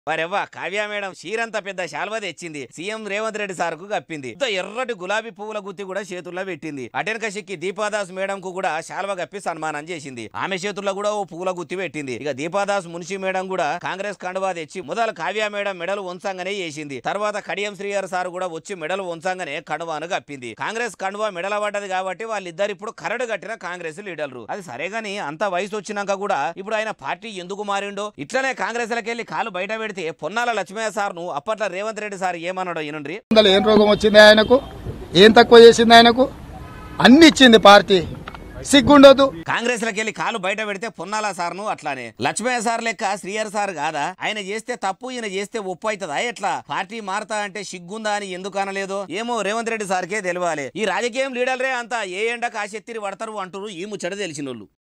వారెవ్వ Kavya madam చీరంత పెద్ద శాల్వ తెచ్చింది CM Revanth Reddy sir కు కప్పింది ఇంత ఎర్రటి గులాబీ పువ్వుల గుత్తి కూడా చేతుల్లో పెట్టింది అటెనక సిక్కి దీపాదాస్ మేడం కు కూడా శాల్వ కప్పి సన్మానం చేసింది ఆమె చేతుల్లో కూడా ఓ పువ్వుల గుత్తి పెట్టింది ఇక దీపాదాస్ మున్షి మేడం కూడా కాంగ్రెస్ కండువా తెచ్చి మొదలు కావ్య మేడం మెడలు వంచంగానే చేసింది తర్వాత కడియం శ్రీగారు సార్ కూడా వచ్చి మెడలు వంచంగానే కండువాను కప్పింది కాంగ్రెస్ కండువా మెడల పడ్డది కాబట్టి వాళ్ళిద్దరు ఇప్పుడు కరడు కట్టిన కాంగ్రెస్ లీడర్లు అది సరే గాని అంత వయసు వచ్చినాక కూడా ఇప్పుడు ఆయన పార్టీ ఎందుకు మారిండో ఇట్లనే కాంగ్రెస్ లకెళ్ళి కాలు బయట పెడితే పొన్నాల లక్ష్మయ్య సార్ ను అప్పట్లో రేవంత్ రెడ్డి సార్ ఏమన్నాడో ఈనుండ్రి వందలు ఏం రోగం వచ్చింది ఆయనకు ఏం తక్కువ చేసింది ఆయనకు అన్ని ఇచ్చింది పార్టీ సిగ్గుండదు కాంగ్రెస్ లకెళ్ళి కాలు బయట పెడితే పొన్నాల సార్ ను అట్లానే లక్ష్మయ్య సార్ లెక్క శ్రీహర్ సార్ కాదా ఆయన చేస్తే తప్పు ఈయన చేస్తే ఒప్పు అవుతుందా ఎట్లా పార్టీ మారతా అంటే సిగ్గుందా అని ఎందుకు అనలేదు ఏమో రేవంత్ రెడ్డి సార్కే తెలియాలి ఈ రాజకీయం లీడర్లే అంతా ఏ ఎండకు ఆ శక్తిని పడతారు అంటారు ఈ ముచ్చట తెలిసిన వాళ్ళు